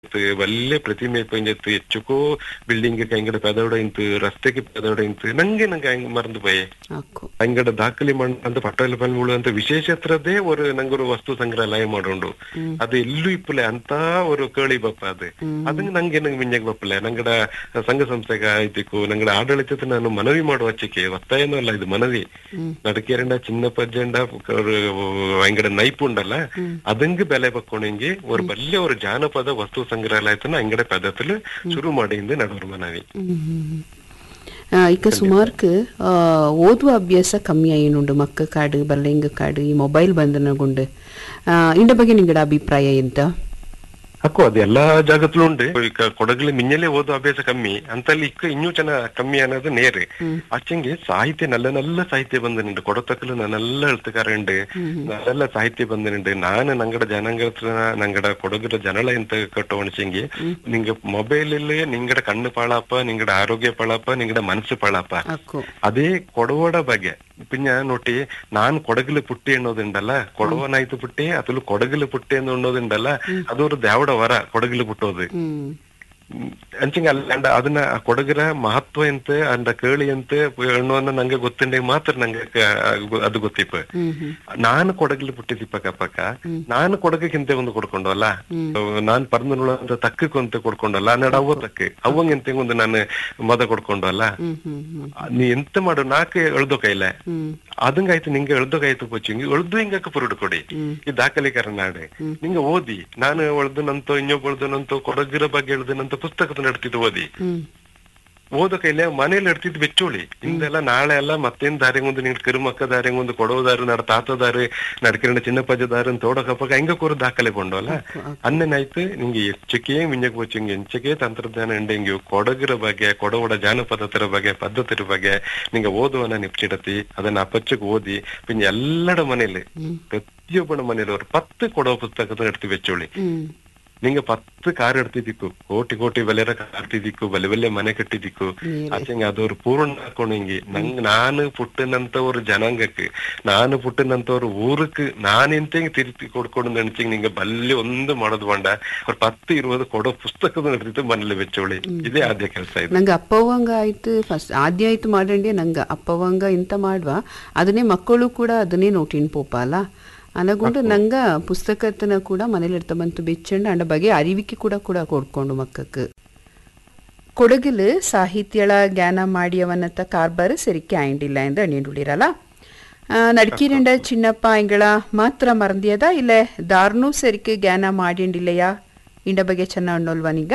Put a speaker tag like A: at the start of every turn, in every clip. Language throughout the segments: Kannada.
A: വലിയ ಪ್ರತಿಮೆ ಪಂಜತ್ತು ಹೆಚ್ಚುಕೋ ಬಿಲ್ಡಿಂಗ್ ಕೈಂಗಡ ಪೆದೋಡ ಇಂತು ರಸ್ತೆಗೆ ಪೆದೋಡ ಇಂತು ನಂಗೆ ನಂಗೆ ಹಂಗ್ ಮರಂದು போயே
B: ಆಕು
A: ಅಂಗಡ ದಾಖಲೆ ಮಣ್ಣು ಅಂತ ಪಟ್ಟಲ ಪಲ್ಮುಳು ಅಂತ ವಿಶೇಷತ್ರದೇ ஒரு ನಂಗೊರು ವಸ್ತು ಸಂಗ್ರಹಾಲಯ ಮಾಡೋಂಡು ಅದು ಎಲ್ಲೂ ಇಪ್ಪಲೆ ಅಂತ ஒரு ಕೇಳಿ ಬಪ್ಪ ಅದು ಅದನ್ನ ನಂಗೆ ನಂಗೆ ಮಿಂಜಗ್ ಬಪ್ಪಲೆ ನಂಗಡ ಸಂಘ ಸಂಸ್ಥೆಗ ಆಯ್ತಿಕು ನಂಗಡ ಆಡಳಿತದ ನಾನು ಮನವಿ ಮಾಡುವ ಅಚ್ಚಕ್ಕೆ ಒತ್ತಾಯನೂ ಅಲ್ಲ ಇದು ಮನವಿ ನಡಕೇರಂಡ ಚಿನ್ನ ಪಜ್ಜಂಡ ಅಂಗಡ ನೈಪುಂಡಲ್ಲ ಅದಂಗ ಬೆಲೆ ಬಕ್ಕೊಂಡೆಂಗಿ ஒரு ಬಲ್ಯ ஒரு ಜಾನಪದ ವಸ್ತು ಸಂಗ್ರಹಾಲಯತನ ಅಂಗಡ ಪದத்துல ಶುರು ಮಾಡಿಂದ ನಡವರ್ ಮನವಿ
B: ಇಕ ಸುಮಾರ್ಕ್ ಆ, ಓದುವ ಅಭ್ಯಾಸ ಕಮ್ಮಿ ಆಯ್ನುಂಡು ಮಕ್ಕ ಕಾಡು ಬಲ್ಲೆಂಗ ಕಾಡು ಈ ಮೊಬೈಲ್ ಬಂಧನಗೊಂಡು ಆ, ಇಂಡ ಬಗ್ಗೆ ನಿಂಗಡ ಅಭಿಪ್ರಾಯ ಎಂತ
A: ಅಕ್ಕೋ ಅದು ಎಲ್ಲಾ ಜಾಗತ್ಲು ಉಂಡು ಈಗ ಕೊಡಗಲಿ ಮಿನ್ನಲೆ ಓದೋ ಅಭ್ಯಾಸ ಕಮ್ಮಿ ಅಂತಲ್ಲಿ ಇಕ್ಕ ಇನ್ನೂ ಚೆನ್ನ ಕಮ್ಮಿ ಅನ್ನೋದು ನೇರು ಅಚ್ಚಂಗೆ ಸಾಹಿತ್ಯ ನಲ್ಲ ನಲ್ಲ ಸಾಹಿತ್ಯ ಬಂದನುಂಡು ಕೊಡತಕ್ಕಲು ನನ್ನೆಲ್ಲ ಎಳ್ತುಕಾರುಂಡು ನಲ್ಲೆಲ್ಲ ಸಾಹಿತ್ಯ ಬಂದನುಂಡು ನಾನು ನಂಗಡ ಜನಾಂಗ ನಂಗಡ ಕೊಡಗರ ಜನಳ ಎಂತ ಕಟ್ಟೋಣಿಸಂಗಿ ನಿಂಗ ಮೊಬೈಲ್ ನಿಂಗಡ ಕಣ್ಣು ಪಾಳಪ್ಪ ನಿಂಗಡ ಆರೋಗ್ಯ ಪಾಳಪ್ಪ ನಿಂಗಡ ಮನಸ್ಸು ಪಾಳಪ್ಪ
B: ಅಕ್ಕು
A: ಅದೇ ಕೊಡವಡ ಬಗ್ಗೆ ಪಿನ್ನ ನೋಟಿ ನಾನ್ ಕೊಡಗಲು ಪುಟ್ಟಿ ಅನ್ನೋದುಂಡಲ್ಲ ಕೊಡವನಾಯ್ತು ಪುಟ್ಟಿ ಅತಲು ಕೊಡಗಲು ಪುಟ್ಟಿ ಅನ್ನೋದುಂಡಲ್ಲ ಅದು ஒரு ದ್ಯಾವಡ ವರ ಕೊಡಗಲು ಪುಟ್ಟೋದು
B: ಹ್ಮ್
A: ಅಂಚಿಂಗ ಅಲ್ಲ ಅಂಡ ಅದನ್ನ ಆ ಕೊಡಗರ ಮಹತ್ವ ಎಂತ ಅಂಡ ಕೇಳಿ ಎಂತ ಅನ್ನೋನ್ನ ನಂಗೆ ಗೊತ್ತಿಂಡೆ ಮಾತ್ರ ನಂಗೆ ಕ- ಅದು ಗೊತ್ತಿಪ್ಪ
B: ಹ್ಮ್ ಹ್ಮ್
A: ನಾನು ಕೊಡಗಲು ಪುಟ್ಟಿದಿಪ್ಪ ಕಪ್ಪಕ್ಕ ನಾನು ಕೊಡಗಕ್ಕಿಂತ ಒಂದು ಕೊಡ್ಕೊಂಡಲ್ಲ ನಾನ್ ಪರ್ಮನುಳ ಅಂತ ತಕ್ಕಕ್ಕೆ ಅಂತ ಕೊಡ್ಕೊಂಡಲ್ಲ ನಡ ಅವ್ವ ತಕ್ಕ ಅವಂಗೆಂತ ಒಂದು ನಾನು ಮದ ಕೊಡ್ಕೊಂಡಲ್ಲ
B: ಹ್ಮ್ ಹ್ಮ್ ಹ್ಮ್
A: ನೀ ಎಂತ ಮಾಡು ನಾಕೆ ಎಳ್ದೋ ಕೈಲೆ
B: ಹ್ಮ್
A: ಅದಂಗಾಯ್ತು ನಿಂಗೆ ಎಳ್ದೋಗಾಯ್ತು ಪೋಚಿ ಹಿಂಗೆ ಎಳ್ದು ಹಿಂಗಕ್ಕೆ ಪುರುಡು ಕೊಡಿ ಈ ದಾಖಲೀಕರ ನಾಡೆ ನಿಂಗೆ ಓದಿ ನಾನು ಎಳ್ದನಂತೋ ಇನ್ನೊಬ್ಬ ಎಳ್ದನಂತೋ ಕೊಡಗಿರ ಬಗ್ಗೆ ಎಳ್ದನಂತ ಪುಸ್ತಕದ ನಡ್ತಿದ್ದು ಓದಿ
B: ಹ್ಮ್
A: ಓದೋ ಕೈಲೆ ಮನೇಲಿ ಎಡ್ತಿದ್ ಬೆಚ್ಚೋಳಿ ಹಿಂದೆಲ್ಲ ನಾಳೆ ಎಲ್ಲ ಮತ್ತೇನ್ ದಾರಿ ಮುಂದೆ ನಿಂಗೆ ಕಿರುಮಕ್ಕ ದಾರಿ ಮುಂದೆ ಕೊಡೋದಾರು ನಡ ತಾತ ದಾರಿ ನಡ್ಕಿರಣ ಚಿನ್ನಪ್ಪಜ ದಾರಿ ಅಂತ ತೋಡಕಪ್ಪಾಗ ಹಿಂಗ ಕೂರು ದಾಖಲೆ ಕೊಂಡವಲ್ಲ ಅನ್ನೇನಾಯ್ತು ನಿಂಗೆ ಹೆಚ್ಚಕ್ಕೆ ಮಿಂಜಕ್ ಬೋಚು ಹಿಂಗೆ ಎಂಚಕ್ಕೆ ತಂತ್ರಜ್ಞಾನ ಹಿಂಗೆ ಕೊಡಗಿರ ಬಗ್ಗೆ ಕೊಡವಡ ಜಾನಪದತರ ಬಗ್ಗೆ ಪದ್ಧತಿರ ಬಗ್ಗೆ ನಿಂಗೆ ಓದುವನ್ನ ನಿಪ್ಚಿಡತಿ ಅದನ್ನ ಅಪಚ್ಚಕ್ ಓದಿ ಪಿನ್ ಎಲ್ಲಡ ಮನೇಲಿ ಪ್ರತಿಯೊಬ್ಬನ ಮನೇಲಿ ಅವ್ರು ಪತ್ತು ಕೊಡೋ ಪುಸ್ತಕದ ನಡ್ತಿ ಬೆಚ್ಚೋಳಿ
B: ಹ್ಮ್
A: ನಿಂಗೆ ಪತ್ತು ಕಾರ್ ಎಡ್ತಿದ್ದಿಕ್ಕು ಕೋಟಿ ಕೋಟಿ ಬೆಲೆರ ಕಾರ್ ಎಡ್ತಿದ್ದಿಕ್ಕು ಬಲೆ ಬಲೆ ಮನೆ ಕಟ್ಟಿದ್ದಿಕ್ಕು ಆಚೆಂಗೆ ಅದವ್ರು ಪೂರ್ಣ ಹಾಕೊಂಡಂಗಿ ನಂಗ್ ನಾನು ಪುಟ್ಟನಂತವ್ರು ಜನಾಂಗಕ್ಕೆ ನಾನು ಪುಟ್ಟನಂತವ್ರು ಊರಕ್ಕೆ ನಾನೆಂತೆಂಗ್ ತಿರುತಿ ಕೊಡ್ಕೊಂಡು ನೆನ್ಸಿಂಗ್ ನಿಂಗೆ ಬಲ್ಲೆ ಒಂದು ಮಾಡೋದು ಬಂಡ ಅವ್ರ ಪತ್ತು ಇರುವುದು ಕೊಡೋ ಪುಸ್ತಕದ ನಡ್ತಿತ್ತು ಮನೇಲಿ ಬೆಚ್ಚೋಳಿ ಇದೇ ಆದ್ಯ ಕೆಲಸ ಇದು
B: ನಂಗೆ ಅಪ್ಪವಂಗ ಆಯ್ತು ಫಸ್ಟ್ ಆದ್ಯ ಆಯ್ತು ಮಾಡಂಡೆ ನಂಗೆ ಅಪ್ಪವಂಗ ಇಂತ ಮಾಡುವ ಅದನ್ನೇ ಮಕ್ಕಳು ಕೂಡ ಅದನ್ನೇ ನೋಟಿನ್ ಪೋಪ ಅಲ್ಲ ಅನಗುಂಡು ನಂಗ ಪುಸ್ತಕತನ ಕೂಡ ಮನೇಲಿ ಇರ್ತ ಬಂತು ಬೆಚ್ಚಂಡು ಅಂಡ ಬಗ್ಗೆ ಅರಿವಿಕೆ ಕೂಡ ಕೂಡ ಕೊಡ್ಕೊಂಡು ಮಕ್ಕಕ್ಕೆ ಕೊಡಗಿಲು ಸಾಹಿತ್ಯಳ ಜ್ಞಾನ ಮಾಡಿಯವನ್ನತ್ತ ಕಾರ್ಬಾರ್ ಸರಿಕೆ ಆಯಿಂಡಿಲ್ಲ ಎಂದು ಅಣಿಯುಳಿರಲ್ಲ ನಡ್ಕಿರಂಡ ಚಿನ್ನಪ್ಪ ಇಂಗಳ ಮಾತ್ರ ಮರಂದಿಯದ ಇಲ್ಲ ದಾರ್ನೂ ಸರಿಕೆ ಜ್ಞಾನ ಮಾಡಿಂಡಿಲ್ಲಯಾ ಇಂಡ ಬಗ್ಗೆ ಚೆನ್ನ ಅನ್ನೋಲ್ವನೀಗ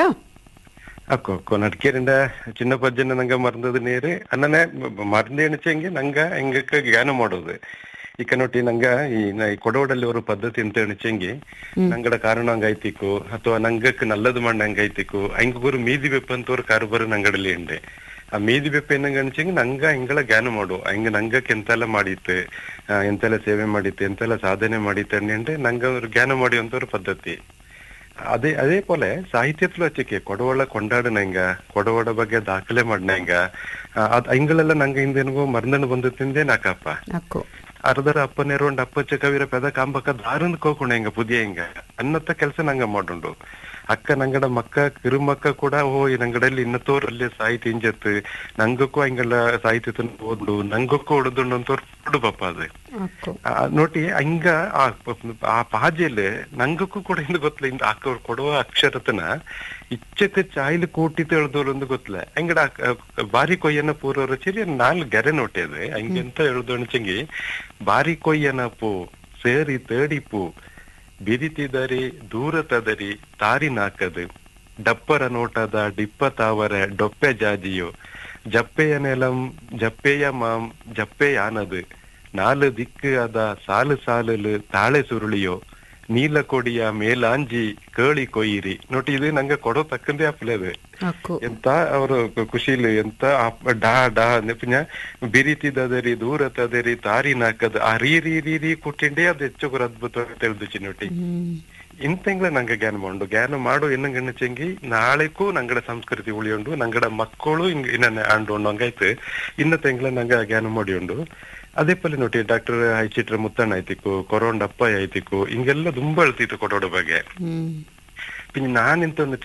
A: ಅಕ್ಕೋ ಅಕ್ಕೋ ನಡ್ಕೇರಿಂದ ಚಿನ್ನ ಪಜ್ಜನ ನಂಗ ಮರಂದದ ನೇರು ಅನ್ನನೆ ಮರಂದ ಎಣಿಸಂಗೆ ನಂಗ ಹಿಂಗಕ್ಕ ಜ್ಞಾನ ಮಾಡೋದು ಈಗ ನೋಟಿ ನಂಗ ಈ ನ- ಈ ಕೊಡೋಡಲ್ಲಿ ಅವರು ಪದ್ಧತಿ ಅಂತ ಎಣಿಸಂಗೆ ನಂಗಡ ಕಾರಣ ಹಂಗಾಯ್ತಿಕ್ಕು ಅಥವಾ ನಂಗಕ್ ನಲ್ಲದು ಮಣ್ಣ ಹಂಗಾಯ್ತಿಕ್ಕು ಹಂಗ ಗುರು ಮೀದಿ ಬೆಪ್ಪ ಅಂತವ್ರ ಕಾರುಬಾರು ನಂಗಡಲ್ಲಿ ಉಂಡೆ ಆ ಮೀದಿ ಬೆಪ್ಪ ಏನಂಗ ಅನ್ಸಂಗೆ ನಂಗ ಹಿಂಗಳ ಜ್ಞಾನ ಮಾಡು ಹಂಗ ನಂಗಕ್ ಎಂತೆಲ್ಲ ಮಾಡಿತ್ತು ಆ, ಎಂತೆಲ್ಲ ಸೇವೆ ಮಾಡಿತ್ತು ಎಂತೆಲ್ಲ ಸಾಧನೆ ಮಾಡಿತ್ತು ಅಂದ್ರೆ ನಂಗ ಅವ್ರು ಜ್ಞಾನ ಮಾಡುವಂತವ್ರ ಪದ್ಧತಿ ಅದೇ ಅದೇ ಪೋಲೆ ಸಾಹಿತ್ಯತ್ಲು ಹಚ್ಚಿಕೆ ಕೊಡವಳ ಕೊಂಡಾಡನಂಗ ಕೊಡವಳ ಬಗ್ಗೆ ದಾಖಲೆ ಮಾಡ್ನಂಗ ಅದ್ ಹಿಂಗಳೆಲ್ಲ ನಂಗೆ ಹಿಂದೇನಿಗೋ ಮರ್ದಣ್ಣ ಬಂದತ್ತಿಂದೇ ನಾಕಪ್ಪ
B: ಅಕ್ಕೋ
A: ಅರ್ಧರ ಅಪ್ಪನೇರೋಂಡ್ ಅಪ್ಪಚ್ಚ ಕವಿರ ಪೆದ ಕಾಂಬಕ್ಕ ದಾರಂದ್ ಕೋಕೊಂಡ ಹಿಂಗ ಪುದಿಯ ಹಿಂಗ ಅನ್ನತ್ತ ಕೆಲ್ಸ ನಂಗ ಮಾಡುಂಡು ಅಕ್ಕ ನಂಗಡ ಮಕ್ಕ ಕಿರುಮಕ್ಕ ಕೂಡ ಓ ಈ ನಂಗಡಲ್ಲಿ ಇನ್ನತೋರ್ ಅಲ್ಲಿ ಸಾಹಿತ್ಯ ಇಂಜತ್ ನಂಗಕ್ಕೂ ಹಿಂಗೆಲ್ಲ ಸಾಹಿತ್ಯ ಓದು ನಂಗಕ್ಕೂ ಹೊಡೆದುಂಡು ಅಂತವ್ರು ಕೊಡು ಪಪ್ಪ ಅದು
B: ಅಕ್ಕೋ
A: ಆ, ನೋಡಿ ಹಂಗ ಆ ಪ- ಆ ಪಾಜೆಲ್ ನಂಗಕ್ಕೂ ಕೂಡ ಇಂದು ಗೊತ್ತಲ್ಲ ಇಂದ ಅಕ್ಕ ಅವ್ರು ಕೊಡುವ ಅಕ್ಷರತನ ಇಚ್ಚಕ್ಕೆ ಚಾಯ್ಲು ಕೂಟಿ ತಿಳಿದವ್ರು ಒಂದು ಗೊತ್ತಲ್ಲ ಹಂಗಡ ಬಾರಿ ಕೊಯ್ಯನ ಪೂರ್ವರ ಚಿರಿ ನಾಲ್ ಗೆರೆ ನೋಟೇದು ಹಂಗೆಂತ ಹೇಳ್ದೊಣಚಂಗಿ ಬಾರಿ ಕೊಯ್ಯನ ಪೂ ಸೇರಿ ತೇಡಿ ಪೂ ಬಿರಿತಿದರಿ ದೂರ ತದರಿ ತಾರಿ ನಾಕದು ಡಪ್ಪರ ನೋಟದ ಡಿಪ್ಪ ತಾವರ ಡೊಪ್ಪೆ ಜಾಜಿಯೋ ಜಪ್ಪೆಯ ನೆಲಂ ಜಪ್ಪೆಯ ಮಾಂ ಜಪ್ಪೆಯಾನದು ನಾಲು ದಿಕ್ಕು ಅದ ಸಾಲು ಸಾಲಲು ತಾಳೆ ಸುರುಳಿಯೋ ನೀಲ ಕೊಡಿಯ ಮೇಲಾಂಜಿ ಕೇಳಿ ಕೊಯ್ಯಿರಿ ನೋಡಿ ಇದು ನಂಗೆ ಕೊಡೋ ತಕ್ಕಂದೇ ಅಪ್ಲೇದು
B: ಅಕ್ಕೋ
A: ಎಂತ ಅವರು ಖುಷಿಲಿ ಎಂತ ಅಪ್- ಡಾ ಡಾ ನೆಪಿನ ಬಿರಿತಿದದರಿ ದೂರ ತದರಿ ತಾರಿ ನಾಕದ ಆ ರೀ ರೀ ರೀ ರೀ ಕುಟ್ಟಿಂಡೆ ಅದು ಹೆಚ್ಚು ಅದ್ಭುತ ತಿಳಿದು ಚಿನ್ನೊಟ್ಟಿ
B: ಹ್ಮ್
A: ಇಂತೆಂಗ್ಲ ನಂಗೆ ಜ್ಞಾನ ಮಾಡು ಜ್ಞಾನ ಮಾಡು ಇನ್ನಂಗಣ್ಣ ಚೆಂಗಿ ನಾಳೆಗೂ ನಂಗಡ ಸಂಸ್ಕೃತಿ ಉಳಿಯುಂಡು ನಂಗಡ ಮಕ್ಕಳು ಹಿಂಗ್ ಇನ್ನ ಆಂಡು ಹಂಗಾಯ್ತು ಇನ್ನ ತೆಂಗ್ಲ ನಂಗ ಜ್ಞಾನ ಮಾಡಿಯುಂಡು ಅದೇ ಪಲ್ಲಿ ನೋಡಿ ಡಾಕ್ಟರ್ ಐಚಿಟ್ರ ಮುತ್ತಣ್ಣ ಆಯ್ತಿಕ್ಕು ಕೊರೋಂಡಪ್ಪ ಆಯ್ತಿಕ್ಕು ಹಿಂಗೆಲ್ಲ ತುಂಬಾ ಹೇಳ್ತಿತ್ತು ಕೊಡೋಡ ಬಗ್ಗೆ
B: ಹ್ಮ್
A: ಪಿನ್ ನಾನೆಂತ ಒಂದು